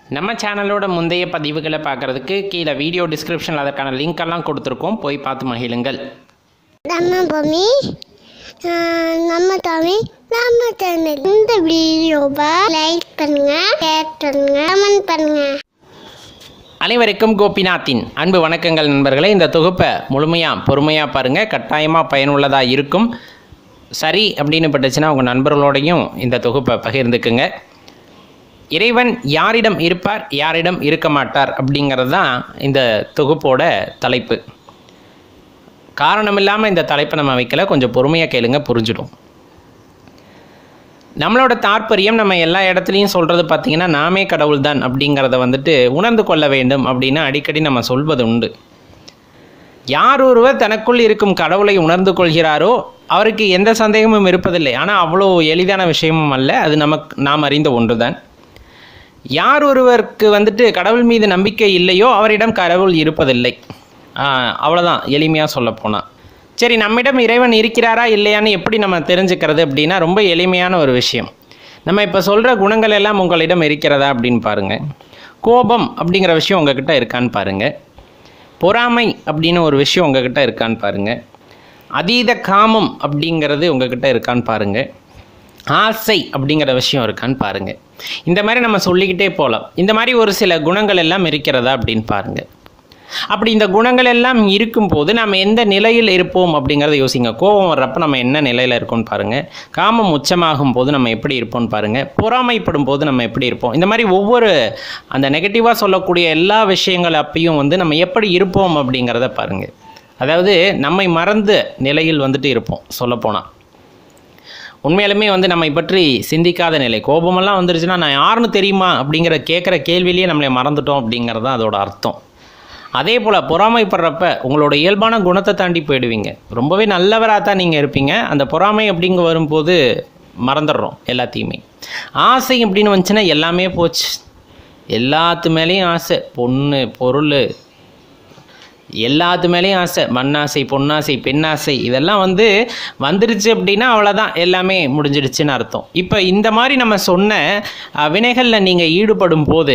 நம்ம சேனலோட முந்தைய பதிவுகளை பார்க்குறதுக்கு கீழே வீடியோ டிஸ்கிரிப்ஷனில் அதற்கான லிங்க் எல்லாம் கொடுத்துருக்கோம் போய் பார்த்து மகிழுங்கள் நம்ம பூமி ஆஹ் நம்ம தமிழ் நம்ம சேனல் இந்த வீடியோவை லைக் பண்ணுங்க ஷேர் பண்ணுங்க கமெண்ட் பண்ணுங்க அனைவருக்கும் கோபிநாத்தின் அன்பு வணக்கங்கள் நண்பர்களே இந்த தொகுப்பை முழுமையாக பொறுமையாக பாருங்கள் கட்டாயமாக பயனுள்ளதாக இருக்கும் சரி அப்படின்னு பட்டுச்சுன்னா உங்கள் நண்பர்களோடையும் இந்த தொகுப்பை பகிர்ந்துக்குங்க இறைவன் யாரிடம் இருப்பார் யாரிடம் இருக்க மாட்டார் அப்படிங்கிறது தான் இந்த தொகுப்போட தலைப்பு காரணம் இல்லாமல் இந்த தலைப்பை நம்ம வைக்கல கொஞ்சம் பொறுமையாக கேளுங்க புரிஞ்சிடும் நம்மளோட தாற்பயம் நம்ம எல்லா இடத்துலையும் சொல்கிறது பார்த்திங்கன்னா நாமே கடவுள் தான் அப்படிங்கிறத வந்துட்டு உணர்ந்து கொள்ள வேண்டும் அப்படின்னு அடிக்கடி நம்ம சொல்வது உண்டு யார் ஒருவர் தனக்குள் இருக்கும் கடவுளை உணர்ந்து கொள்கிறாரோ அவருக்கு எந்த சந்தேகமும் இருப்பதில்லை ஆனால் அவ்வளோ எளிதான விஷயமும் அல்ல அது நமக்கு நாம் அறிந்த ஒன்றுதான் யார் ஒருவருக்கு வந்துட்டு கடவுள் மீது நம்பிக்கை இல்லையோ அவரிடம் கடவுள் இருப்பதில்லை ஆஹ் அவ்வளோதான் எளிமையாக சொல்லப்போனால் சரி நம்மிடம் இறைவன் இருக்கிறாரா இல்லையான்னு எப்படி நம்ம தெரிஞ்சுக்கிறது அப்படின்னா ரொம்ப எளிமையான ஒரு விஷயம் நம்ம இப்போ சொல்கிற குணங்கள் எல்லாம் உங்களிடம் இருக்கிறதா அப்படின்னு பாருங்கள் கோபம் அப்படிங்கிற விஷயம் உங்ககிட்ட இருக்கான்னு பாருங்கள் பொறாமை அப்படின்னு ஒரு விஷயம் உங்ககிட்ட இருக்கான்னு பாருங்கள் அதீத காமம் அப்படிங்கிறது உங்ககிட்ட இருக்கான்னு பாருங்கள் ஆசை அப்படிங்கிற விஷயம் இருக்கான்னு பாருங்கள் இந்த மாதிரி நம்ம சொல்லிக்கிட்டே போகலாம் இந்த மாதிரி ஒரு சில குணங்கள் எல்லாம் இருக்கிறதா அப்படின்னு பாருங்கள் அப்படி இந்த குணங்கள் எல்லாம் இருக்கும்போது நம்ம எந்த நிலையில் இருப்போம் அப்படிங்கிறத யோசிங்க கோபம் வர்றப்ப நம்ம என்ன நிலையில் இருக்கோம்னு பாருங்கள் காமம் உச்சமாகும் போது நம்ம எப்படி இருப்போம்னு பாருங்கள் பொறாமைப்படும் போது நம்ம எப்படி இருப்போம் இந்த மாதிரி ஒவ்வொரு அந்த நெகட்டிவாக சொல்லக்கூடிய எல்லா விஷயங்கள் அப்பையும் வந்து நம்ம எப்படி இருப்போம் அப்படிங்கிறத பாருங்கள் அதாவது நம்மை மறந்த நிலையில் வந்துட்டு இருப்போம் சொல்லப்போனால் உண்மையாலுமே வந்து நம்மை பற்றி சிந்திக்காத நிலை கோபமெல்லாம் வந்துருச்சுன்னா நான் யாருன்னு தெரியுமா அப்படிங்கிற கேட்குற கேள்வியிலேயே நம்மளை மறந்துட்டோம் அப்படிங்கிறது தான் அதோட அர்த்தம் அதே போல் பொறாமைப்படுறப்ப உங்களோட இயல்பான குணத்தை தாண்டி போயிடுவீங்க ரொம்பவே நல்லவராக தான் நீங்கள் இருப்பீங்க அந்த பொறாமை அப்படிங்க வரும்போது மறந்துடுறோம் எல்லாத்தையுமே ஆசை அப்படின்னு வந்துச்சுன்னா எல்லாமே போச்சு எல்லாத்து மேலேயும் ஆசை பொண்ணு பொருள் எல்லாத்து மேலேயும் ஆசை மண்ணாசை பொன்னாசை பெண்ணாசை இதெல்லாம் வந்து வந்துருச்சு அப்படின்னா அவ்வளோதான் எல்லாமே முடிஞ்சிடுச்சுன்னு அர்த்தம் இப்போ இந்த மாதிரி நம்ம சொன்ன அஹ், வினைகளில் நீங்கள் ஈடுபடும் போது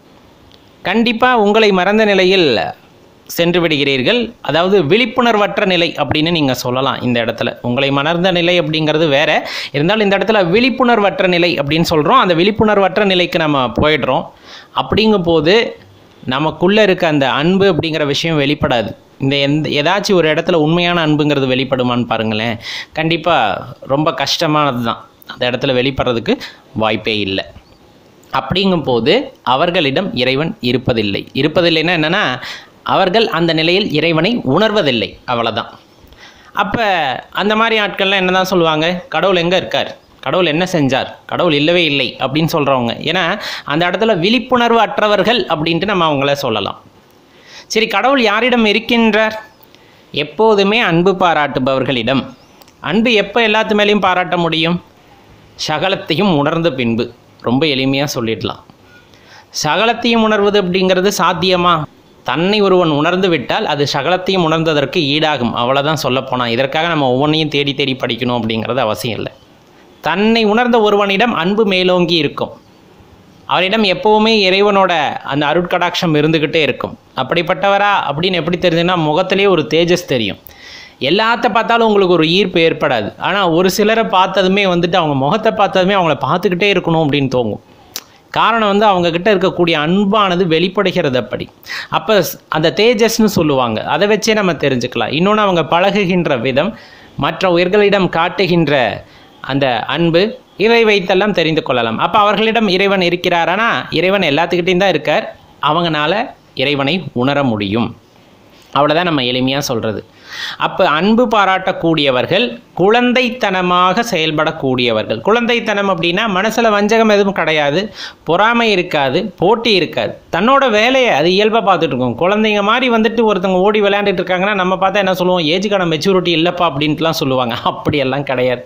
கண்டிப்பாக உங்களை மறந்த நிலையில் சென்று விடுகிறீர்கள் அதாவது விழிப்புணர்வற்ற நிலை அப்படின்னு நீங்கள் சொல்லலாம் இந்த இடத்துல உங்களை மணர்ந்த நிலை அப்படிங்கிறது வேற இருந்தாலும் இந்த இடத்துல விழிப்புணர்வற்ற நிலை அப்படின்னு சொல்கிறோம் அந்த விழிப்புணர்வற்ற நிலைக்கு நம்ம போயிடுறோம் அப்படிங்கும்போது நமக்குள்ளே இருக்க அந்த அன்பு அப்படிங்கிற விஷயம் வெளிப்படாது இந்த எந்த ஏதாச்சும் ஒரு இடத்துல உண்மையான அன்புங்கிறது வெளிப்படுமான்னு பாருங்களேன் கண்டிப்பாக ரொம்ப கஷ்டமானது தான் அந்த இடத்துல வெளிப்படுறதுக்கு வாய்ப்பே இல்லை அப்படிங்கும்போது அவர்களிடம் இறைவன் இருப்பதில்லை இருப்பதில்லைன்னா என்னென்னா அவர்கள் அந்த நிலையில் இறைவனை உணர்வதில்லை அவ்வளோதான் அப்போ அந்த மாதிரி ஆட்கள்லாம் என்ன தான் சொல்லுவாங்க கடவுள் எங்கே இருக்கார் கடவுள் என்ன செஞ்சார் கடவுள் இல்லவே இல்லை அப்படின்னு சொல்கிறவங்க ஏன்னா அந்த இடத்துல விழிப்புணர்வு அற்றவர்கள் அப்படின்ட்டு நம்ம அவங்கள சொல்லலாம் சரி கடவுள் யாரிடம் இருக்கின்றார் எப்போதுமே அன்பு பாராட்டுபவர்களிடம் அன்பு எப்போ எல்லாத்து மேலேயும் பாராட்ட முடியும் சகலத்தையும் உணர்ந்த பின்பு ரொம்ப எளிமையாக சொல்லிடலாம் சகலத்தையும் உணர்வது அப்படிங்கிறது சாத்தியமா தன்னை ஒருவன் உணர்ந்து விட்டால் அது சகலத்தையும் உணர்ந்ததற்கு ஈடாகும் அவ்வளோதான் சொல்லப்போனால் இதற்காக நம்ம ஒவ்வொன்றையும் தேடி தேடி படிக்கணும் அப்படிங்கிறது அவசியம் இல்லை தன்னை உணர்ந்த ஒருவனிடம் அன்பு மேலோங்கி இருக்கும் அவரிடம் எப்போவுமே இறைவனோட அந்த அருட்கடாட்சம் இருந்துக்கிட்டே இருக்கும் அப்படிப்பட்டவரா அப்படின்னு எப்படி தெரிஞ்சுன்னா முகத்திலேயே ஒரு தேஜஸ் தெரியும் எல்லாத்த பார்த்தாலும் உங்களுக்கு ஒரு ஈர்ப்பு ஏற்படாது ஆனால் ஒரு சிலரை பார்த்ததுமே வந்துட்டு அவங்க முகத்தை பார்த்ததுமே அவங்கள பார்த்துக்கிட்டே இருக்கணும் அப்படின்னு தோங்கும் காரணம் வந்து அவங்க கிட்ட இருக்கக்கூடிய அன்பானது வெளிப்படுகிறது அப்படி அப்போ அந்த தேஜஸ்னு சொல்லுவாங்க அதை வச்சே நம்ம தெரிஞ்சுக்கலாம் இன்னொன்று அவங்க பழகுகின்ற விதம் மற்ற உயிர்களிடம் காட்டுகின்ற அந்த அன்பு இதை வைத்தெல்லாம் தெரிந்து கொள்ளலாம் அப்போ அவர்களிடம் இறைவன் இருக்கிறாரானா இறைவன் எல்லாத்துக்கிட்டையும் தான் இருக்கார் அவங்கனால இறைவனை உணர முடியும் அவ்வளோதான் நம்ம எளிமையாக சொல்கிறது அப்போ அன்பு பாராட்டக்கூடியவர்கள் குழந்தைத்தனமாக செயல்படக்கூடியவர்கள் குழந்தைத்தனம் அப்படின்னா மனசில் வஞ்சகம் எதுவும் கிடையாது பொறாமை இருக்காது போட்டி இருக்காது தன்னோட வேலையை அது இயல்பாக பார்த்துட்டு இருக்கும் குழந்தைங்க மாதிரி வந்துட்டு ஒருத்தவங்க ஓடி விளையாண்டுட்டு இருக்காங்கன்னா நம்ம பார்த்தா என்ன சொல்லுவோம் ஏஜுக்கான மெச்சூரிட்டி இல்லைப்பா அப்படின்ட்டுலாம் சொல்லுவாங்க அப்படியெல்லாம் கிடையாது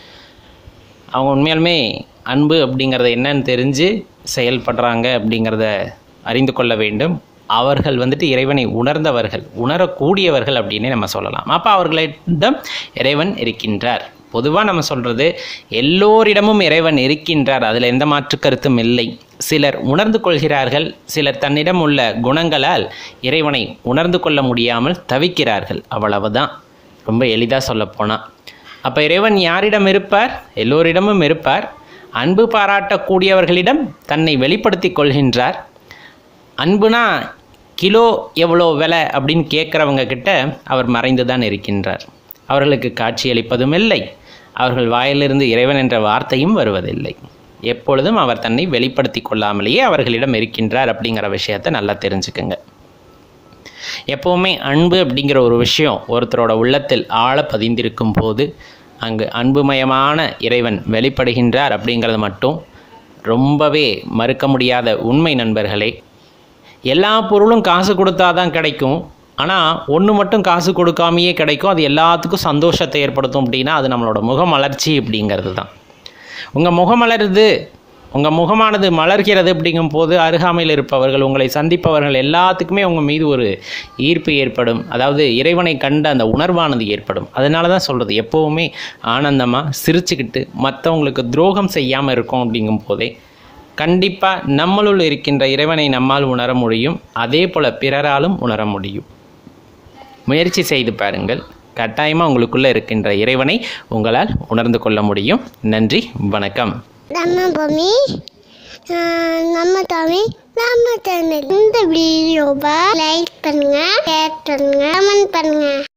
அவங்க உண்மையாலுமே அன்பு அப்படிங்கிறது என்னன்னு தெரிஞ்சு செயல்படுறாங்க அப்படிங்கிறத அறிந்து கொள்ள வேண்டும் அவர்கள் வந்துட்டு இறைவனை உணர்ந்தவர்கள் உணரக்கூடியவர்கள் அப்படின்னு நம்ம சொல்லலாம் அப்போ அவர்களிடம் இறைவன் இருக்கின்றார் பொதுவாக நம்ம சொல்கிறது எல்லோரிடமும் இறைவன் இருக்கின்றார் அதில் எந்த மாற்று கருத்தும் இல்லை சிலர் உணர்ந்து கொள்கிறார்கள் சிலர் தன்னிடம் உள்ள குணங்களால் இறைவனை உணர்ந்து கொள்ள முடியாமல் தவிக்கிறார்கள் அவ்வளவுதான் ரொம்ப எளிதாக சொல்லப்போனால் அப்போ இறைவன் யாரிடம் இருப்பார் எல்லோரிடமும் இருப்பார் அன்பு பாராட்டக்கூடியவர்களிடம் தன்னை வெளிப்படுத்தி கொள்கின்றார் அன்புனா கிலோ எவ்வளோ விலை அப்படின்னு கேட்குறவங்க கிட்ட அவர் மறைந்து தான் இருக்கின்றார் அவர்களுக்கு காட்சியளிப்பதும் இல்லை அவர்கள் வாயிலிருந்து இறைவன் என்ற வார்த்தையும் வருவதில்லை எப்பொழுதும் அவர் தன்னை வெளிப்படுத்தி கொள்ளாமலேயே அவர்களிடம் இருக்கின்றார் அப்படிங்கிற விஷயத்தை நல்லா தெரிஞ்சுக்குங்க எப்போவுமே அன்பு அப்படிங்கிற ஒரு விஷயம் ஒருத்தரோட உள்ளத்தில் ஆழ பதிந்திருக்கும் போது அங்கு அன்புமயமான இறைவன் வெளிப்படுகின்றார் அப்படிங்கிறது மட்டும் ரொம்பவே மறுக்க முடியாத உண்மை நண்பர்களே எல்லா பொருளும் காசு கொடுத்தா தான் கிடைக்கும் ஆனால் ஒன்று மட்டும் காசு கொடுக்காமையே கிடைக்கும் அது எல்லாத்துக்கும் சந்தோஷத்தை ஏற்படுத்தும் அப்படின்னா அது நம்மளோட முகமலர்ச்சி அப்படிங்கிறது தான் உங்கள் முகமலருது உங்கள் முகமானது மலர்கிறது அப்படிங்கும் போது அருகாமையில் இருப்பவர்கள் உங்களை சந்திப்பவர்கள் எல்லாத்துக்குமே உங்கள் மீது ஒரு ஈர்ப்பு ஏற்படும் அதாவது இறைவனை கண்ட அந்த உணர்வானது ஏற்படும் அதனால தான் சொல்கிறது எப்போவுமே ஆனந்தமாக சிரிச்சுக்கிட்டு மற்றவங்களுக்கு துரோகம் செய்யாமல் இருக்கும் அப்படிங்கும் போதே கண்டிப்பாக நம்மளுள் இருக்கின்ற இறைவனை நம்மால் உணர முடியும் அதே போல் பிறராலும் உணர முடியும் முயற்சி செய்து பாருங்கள் கட்டாயமாக உங்களுக்குள்ளே இருக்கின்ற இறைவனை உங்களால் உணர்ந்து கொள்ள முடியும் நன்றி வணக்கம் நம்ம பூமி ஆஹ் நம்ம தமிழ் நம்ம சேனல் இந்த வீடியோவை லைக் பண்ணுங்க ஷேர் பண்ணுங்க கமெண்ட் பண்ணுங்க